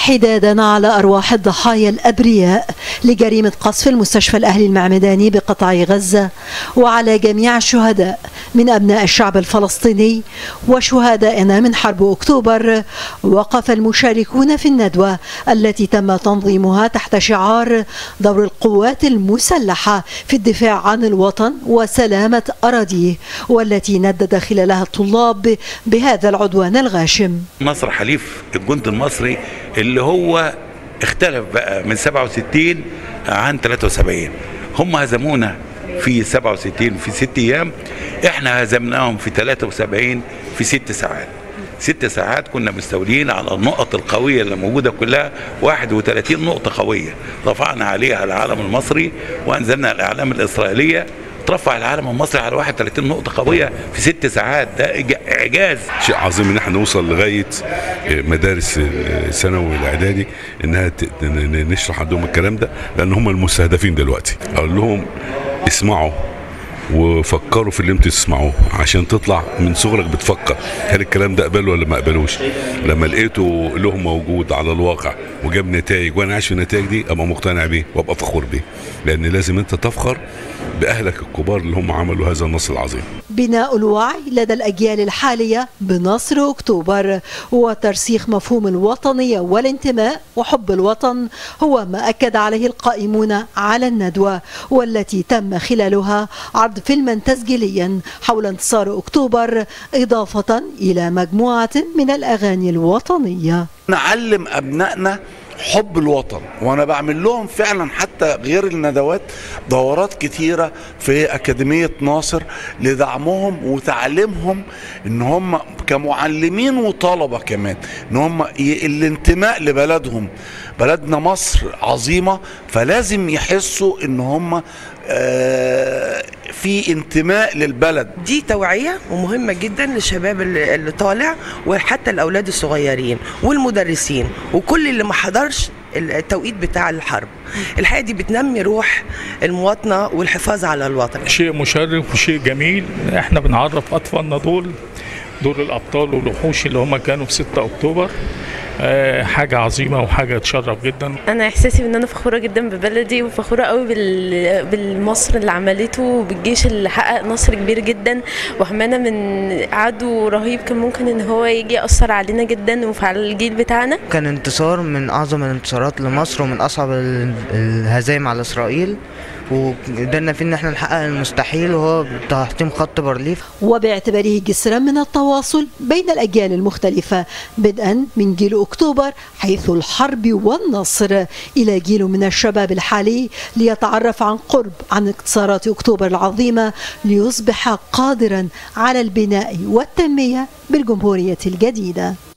حدادا على أرواح الضحايا الأبرياء لجريمة قصف المستشفى الأهلي المعمداني بقطاع غزة وعلى جميع الشهداء من أبناء الشعب الفلسطيني وشهدائنا من حرب أكتوبر وقف المشاركون في الندوة التي تم تنظيمها تحت شعار دور القوات المسلحة في الدفاع عن الوطن وسلامة أراضيه والتي ندد خلالها الطلاب بهذا العدوان الغاشم مصر حليف الجند المصري اللي هو اختلف بقى من 67 عن 73 هم هزمونا في 67 في ست ايام احنا هزمناهم في 73 في ست ساعات ست ساعات كنا مستولين على النقط القوية اللي موجودة كلها 31 نقطة قوية رفعنا عليها العالم المصري وأنزلنا الإعلام الإسرائيلية ترفع العالم المصري على 31 نقطة قوية في ست ساعات ده إج- إعجاز شيء عظيم ان احنا نوصل لغايه مدارس الثانوي والاعدادي انها ت- ن- نشرح عندهم الكلام ده لان هم المستهدفين دلوقتي اقول لهم اسمعوا وفكروا في اللي انتوا تسمعوه عشان تطلع من صغرك بتفكر هل الكلام ده قبله ولا ما قبلوش لما لقيته لهم موجود على الواقع وجاب نتائج وانا عايش في النتائج دي ابقى مقتنع بيه وابقى فخور بيه لان لازم انت تفخر باهلك الكبار اللي هم عملوا هذا النصر العظيم بناء الوعي لدى الأجيال الحالية بنصر أكتوبر وترسيخ مفهوم الوطنية والانتماء وحب الوطن هو ما أكد عليه القائمون على الندوة والتي تم خلالها عرض فيلما تسجيليا حول انتصار أكتوبر إضافة إلى مجموعة من الأغاني الوطنية نعلم ابنائنا حب الوطن وانا بعمل لهم فعلا حتى غير الندوات دورات كتيره في اكاديميه ناصر لدعمهم وتعليمهم ان هم كمعلمين وطلبه كمان ان هم ي- الانتماء لبلدهم بلدنا مصر عظيمه فلازم يحسوا ان هم آه، في انتماء للبلد دي توعية ومهمة جدا للشباب اللي اللي طالع وحتى الأولاد الصغيرين والمدرسين وكل اللي ما حضرش التوقيت بتاع الحرب الحقيقة دي بتنمي روح المواطنة والحفاظ على الوطن شيء مشرف وشيء جميل احنا بنعرف اطفالنا دول دول الابطال والوحوش اللي هم كانوا في 6 اكتوبر آه، حاجه عظيمه وحاجه تشرف جدا انا احساسي ان انا فخوره جدا ببلدي وفخوره قوي بال... بالمصر اللي عملته وبالجيش اللي حقق نصر كبير جدا وحمانا من عدو رهيب كان ممكن ان هو يجي ياثر علينا جدا وعلى الجيل بتاعنا كان انتصار من أعظم الانتصارات لمصر ومن أصعب ال- الهزائم على إسرائيل وقدرنا فيه إن احنا نحقق المستحيل وهو تحطيم خط بارليف وباعتباره جسرا من التواصل بين الأجيال المختلفة بدءا من جيل أكتوبر حيث الحرب والنصر إلى جيل من الشباب الحالي ليتعرف عن قرب عن انتصارات أكتوبر العظيمة ليصبح قادرا على البناء والتنمية بالجمهورية الجديدة